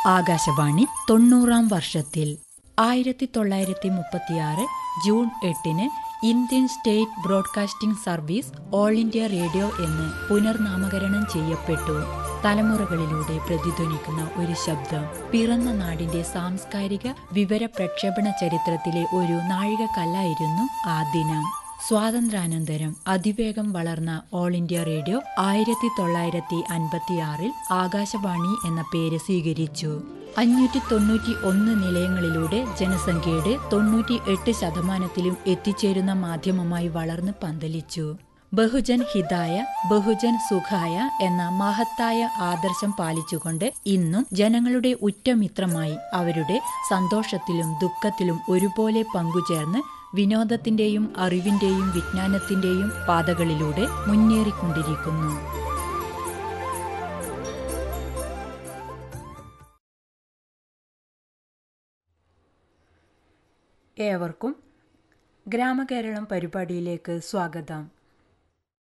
ആകാശവാണി തൊണ്ണൂറാം വർഷത്തിൽ ആയിരത്തി തൊള്ളായിരത്തി മുപ്പത്തിയാറ് ജൂൺ എട്ടിന് Indian state broadcasting service all India radio എന്ന് പുനർനാമകരണം ചെയ്യപ്പെട്ടു തലമുറകളിലൂടെ പ്രതിധ്വനിക്കുന്ന ഒരു ശബ്ദം പിറന്ന നാടിന്റെ സാംസ്കാരിക വിവര പ്രക്ഷേപണ ചരിത്രത്തിലെ ഒരു നാഴികക്കല്ലായിരുന്നു ആ ദിനം സ്വാതന്ത്ര്യാനന്തരം അതിവേഗം വളർന്ന ഓൾ ഇന്ത്യ റേഡിയോ ആയിരത്തി തൊള്ളായിരത്തി അൻപത്തിയാറിൽ ആകാശവാണി എന്ന പേര് സ്വീകരിച്ചു അഞ്ഞൂറ്റി തൊണ്ണൂറ്റി ഒന്ന് നിലയങ്ങളിലൂടെ ജനസംഖ്യയുടെ തൊണ്ണൂറ്റി എട്ട് ശതമാനത്തിലും എത്തിച്ചേരുന്ന മാധ്യമമായി വളർന്ന് പന്തലിച്ചു ബഹുജൻ ഹിതായ ബഹുജൻ സുഖായ എന്ന മഹത്തായ ആദർശം പാലിച്ചുകൊണ്ട് ഇന്നും ജനങ്ങളുടെ ഉറ്റമിത്രമായി അവരുടെ സന്തോഷത്തിലും ദുഃഖത്തിലും ഒരുപോലെ പങ്കുചേർന്ന് വിനോദത്തിന്റെയും അറിവിന്റെയും വിജ്ഞാനത്തിന്റെയും പാതകളിലൂടെ മുന്നേറിക്കൊണ്ടിരിക്കുന്നു ഏവർക്കും ഗ്രാമകേരളം പരിപാടിയിലേക്ക് സ്വാഗതം